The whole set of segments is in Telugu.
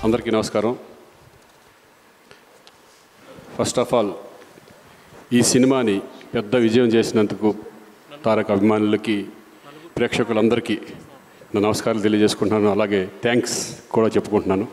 అందరికీ నమస్కారం ఫస్ట్ ఆఫ్ ఆల్ ఈ సినిమాని పెద్ద విజయం చేసినందుకు తారక అభిమానులకి ప్రేక్షకులందరికీ నా నమస్కారాలు తెలియజేసుకుంటున్నాను అలాగే థ్యాంక్స్ కూడా చెప్పుకుంటున్నాను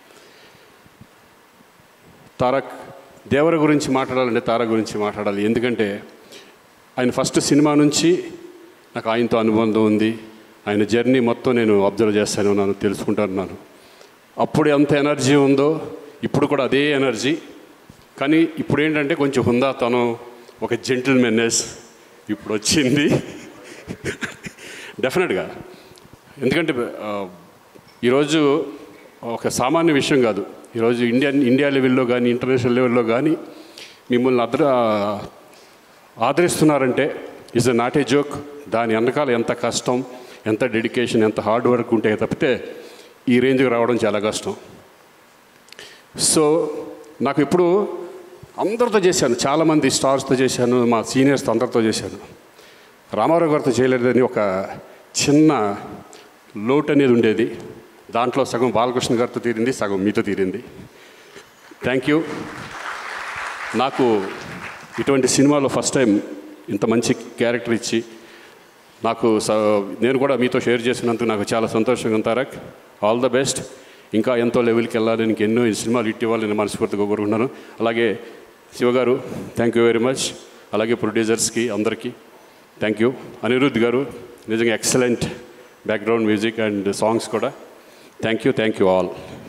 తారక్ దేవర గురించి మాట్లాడాలంటే తారక్ గురించి మాట్లాడాలి ఎందుకంటే ఆయన ఫస్ట్ సినిమా నుంచి నాకు ఆయనతో అనుబంధం ఉంది ఆయన జర్నీ మొత్తం నేను అబ్జర్వ్ చేస్తానే ఉన్నాను తెలుసుకుంటున్నాను అప్పుడు ఎంత ఎనర్జీ ఉందో ఇప్పుడు కూడా అదే ఎనర్జీ కానీ ఇప్పుడు ఏంటంటే కొంచెం హుందాతనం ఒక జెంటిల్మెన్నెస్ ఇప్పుడు వచ్చింది డెఫినెట్గా ఎందుకంటే ఆ, ఈరోజు ఒక సామాన్య విషయం కాదు ఈరోజు ఇండియా ఇండియా లెవెల్లో కానీ ఇంటర్నేషనల్ లెవెల్లో కానీ మిమ్మల్ని అద్ర ఆదరిస్తున్నారంటే is a not a joke దాని వెనకాల ఎంత కష్టం ఎంత డెడికేషన్ ఎంత హార్డ్ వర్క్ ఉంటే తప్పితే ఈ రేంజ్కి రావడం చాలా కష్టం సో నాకు ఇప్పుడు అందరితో చేశాను చాలామంది స్టార్స్తో చేశాను మా సీనియర్స్తో అందరితో చేశాను రామారావు గారితో చేయలేదని ఒక చిన్న లోటు అనేది ఉండేది దాంట్లో సగం బాలకృష్ణ గారితో తీరింది సగం మీతో తీరింది థ్యాంక్ యూ నాకు ఇటువంటి సినిమాలో ఫస్ట్ టైం ఇంత మంచి క్యారెక్టర్ ఇచ్చి నాకు స- నేను కూడా మీతో షేర్ చేసినందుకు నాకు చాలా సంతోషంగా ఉంది తారక్ ఆల్ ద బెస్ట్ ఇంకా ఎంతో లెవెల్కి వెళ్ళాలి నీకు ఎన్నో ఈ సినిమాలు ఇట్టి ఇవ్వాలని మనస్ఫూర్తిగా కోరుకుంటున్నాను అలాగే శివగారు థ్యాంక్ యూ వెరీ మచ్ అలాగే ప్రొడ్యూసర్స్కి అందరికీ థ్యాంక్ యూ అనిరుద్ధ్ గారు నిజంగా excellent background music and songs కూడా thank you thank you all